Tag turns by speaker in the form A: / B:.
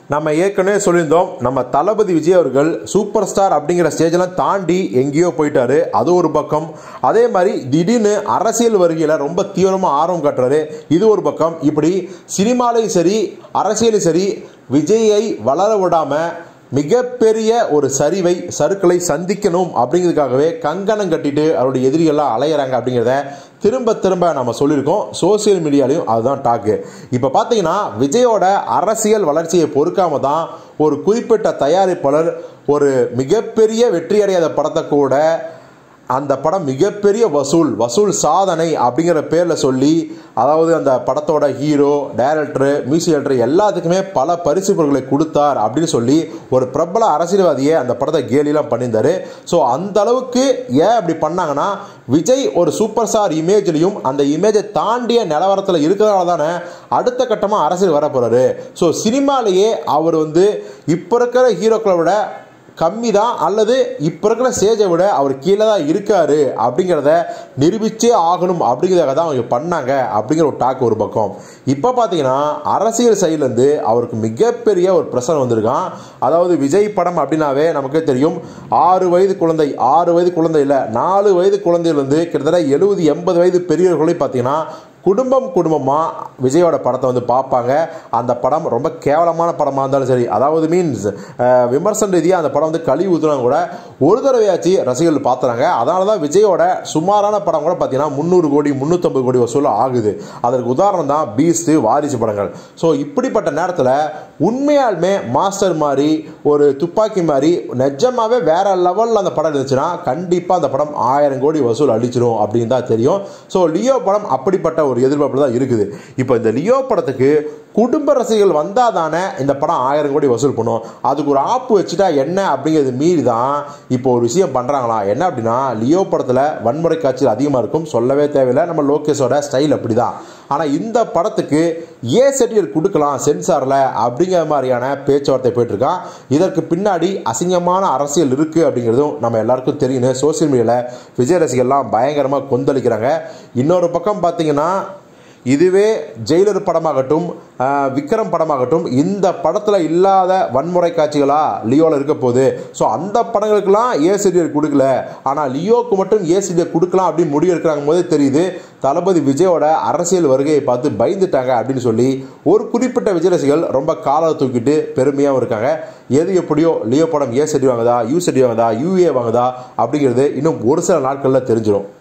A: நம்ம ஏற்கனவே சொல்லியிருந்தோம் நம்ம தளபதி விஜய் அவர்கள் சூப்பர் ஸ்டார் அப்படிங்கிற ஸ்டேஜெல்லாம் தாண்டி எங்கேயோ போயிட்டாரு அது ஒரு பக்கம் அதே மாதிரி திடீர்னு அரசியல் வருகையில் ரொம்ப தீவிரமாக ஆர்வம் காட்டுறாரு இது ஒரு பக்கம் இப்படி சினிமாலையும் சரி அரசியலும் சரி விஜயை வளர விடாமல் மிகப்பெரிய ஒரு சரிவை சருக்களை சந்திக்கணும் அப்படிங்கிறதுக்காகவே கங்கணம் கட்டிட்டு அவருடைய எதிரிகள்லாம் அலையிறாங்க அப்படிங்கிறத திரும்ப திரும்ப நம்ம சொல்லியிருக்கோம் சோசியல் மீடியாலையும் அதுதான் டாக்கு இப்போ பார்த்தீங்கன்னா விஜயோட அரசியல் வளர்ச்சியை பொறுக்காம தான் ஒரு குறிப்பிட்ட தயாரிப்பாளர் ஒரு மிகப்பெரிய வெற்றி அடையாத படத்தை கூட அந்த படம் மிகப்பெரிய வசூல் வசூல் சாதனை அப்படிங்கிற பேரில் சொல்லி அதாவது அந்த படத்தோட ஹீரோ டைரக்டரு மியூசிக் டைரக்டர் எல்லாத்துக்குமே பல பரிசு பொருட்களை கொடுத்தார் அப்படின்னு சொல்லி ஒரு பிரபல அரசியல்வாதியை அந்த படத்தை கேலிலாம் பண்ணியிருந்தாரு ஸோ அந்த அளவுக்கு ஏன் அப்படி பண்ணாங்கன்னா விஜய் ஒரு சூப்பர் ஸ்டார் இமேஜ்லையும் அந்த இமேஜை தாண்டிய நிலவரத்தில் இருக்கிறதால தானே அடுத்த கட்டமாக அரசியல் வர போகிறாரு ஸோ சினிமாலேயே அவர் வந்து இப்போ இருக்கிற ஹீரோக்களை விட கம்மி தான் அல்லது இப்போ இருக்கிற ஸ்டேஜை விட அவர் கீழே தான் இருக்காரு அப்படிங்கிறத நிரூபிச்சே ஆகணும் அப்படிங்கிறதாக தான் அவங்க பண்ணாங்க அப்படிங்கிற ஒரு டாக் ஒரு பக்கம் இப்போ பார்த்தீங்கன்னா அரசியல் சைட்லேருந்து அவருக்கு மிகப்பெரிய ஒரு பிரச்சனை வந்திருக்கான் அதாவது விஜய் படம் அப்படின்னாவே நமக்கே தெரியும் ஆறு வயது குழந்தை ஆறு வயது குழந்தை இல்லை நாலு வயது குழந்தையிலேருந்து கிட்டத்தட்ட எழுபது எண்பது வயது பெரியவர்களையும் பார்த்தீங்கன்னா குடும்பம் குடும்பமாக விஜயோட படத்தை வந்து பார்ப்பாங்க அந்த படம் ரொம்ப கேவலமான படமாக இருந்தாலும் சரி அதாவது மீன்ஸ் விமர்சன ரீதியாக அந்த படம் வந்து கழிவு ஊற்றுனா கூட ஒரு தடவையாச்சு ரசிகர்கள் பார்த்துறாங்க அதனால தான் விஜயோட சுமாரான படம் கூட பார்த்தீங்கன்னா முந்நூறு கோடி முந்நூற்றம்பது கோடி வசூல் ஆகுது அதற்கு உதாரணம் தான் பீஸ்ட்டு வாரிசு படங்கள் ஸோ இப்படிப்பட்ட நேரத்தில் உண்மையாலுமே மாஸ்டர் மாதிரி ஒரு துப்பாக்கி மாதிரி நிஜமாவே வேற லெவலில் அந்த படம் இருந்துச்சுன்னா கண்டிப்பாக அந்த படம் ஆயிரம் கோடி வசூல் அடிச்சிடும் அப்படின்னு தான் தெரியும் ஸோ லியோ படம் அப்படிப்பட்ட ஒரு எதிர்பார்ப்பு தான் இருக்குது இப்போ இந்த லியோ படத்துக்கு குடும்ப ரசிகர்கள் வந்தால் தானே இந்த படம் ஆயிரம் கோடி வசூல் பண்ணும் அதுக்கு ஒரு ஆப்பு வச்சுட்டா என்ன அப்படிங்கிறது மீறி தான் இப்போ ஒரு விஷயம் பண்ணுறாங்களா என்ன அப்படின்னா லியோ படத்தில் வன்முறை காட்சிகள் அதிகமாக இருக்கும் சொல்லவே தேவையில்லை நம்ம லோகேஷோட ஸ்டைல் அப்படி தான் ஆனால் இந்த படத்துக்கு ஏ சர்டிஃபிகேட் கொடுக்கலாம் சென்சாரில் அப்படிங்கிற மாதிரியான பேச்சுவார்த்தை போயிட்டுருக்கான் இதற்கு பின்னாடி அசிங்கமான அரசியல் இருக்குது அப்படிங்கிறதும் நம்ம எல்லாருக்கும் தெரியும் சோசியல் மீடியாவில் விஜய் ரசிகர்லாம் பயங்கரமாக கொந்தளிக்கிறாங்க இன்னொரு பக்கம் பார்த்தீங்கன்னா இதுவே ஜெயிலர் படமாகட்டும் ஆஹ், விக்ரம் படமாகட்டும் இந்த படத்தில் இல்லாத வன்முறை காட்சிகளா லியோவில் இருக்க போகுது ஸோ அந்த படங்களுக்கெல்லாம் ஏ சர்டிஃபிகேட் கொடுக்கல ஆனால் லியோவுக்கு மட்டும் ஏ சர்டிஃபிகேட் கொடுக்கலாம் அப்படின்னு முடிவு எடுக்கிறாங்க போதே தெரியுது தளபதி விஜயோட அரசியல் வருகையை பார்த்து பயந்துட்டாங்க அப்படின்னு சொல்லி ஒரு குறிப்பிட்ட விஜய் ரசிகர்கள் ரொம்ப காலை தூக்கிட்டு பெருமையாகவும் இருக்காங்க எது எப்படியோ லியோ படம் ஏ சர்டி வாங்குதா யூ சர்டி வாங்குதா யூஏ வாங்குதா அப்படிங்கிறது இன்னும் ஒரு சில நாட்களில் தெரிஞ்சிடும்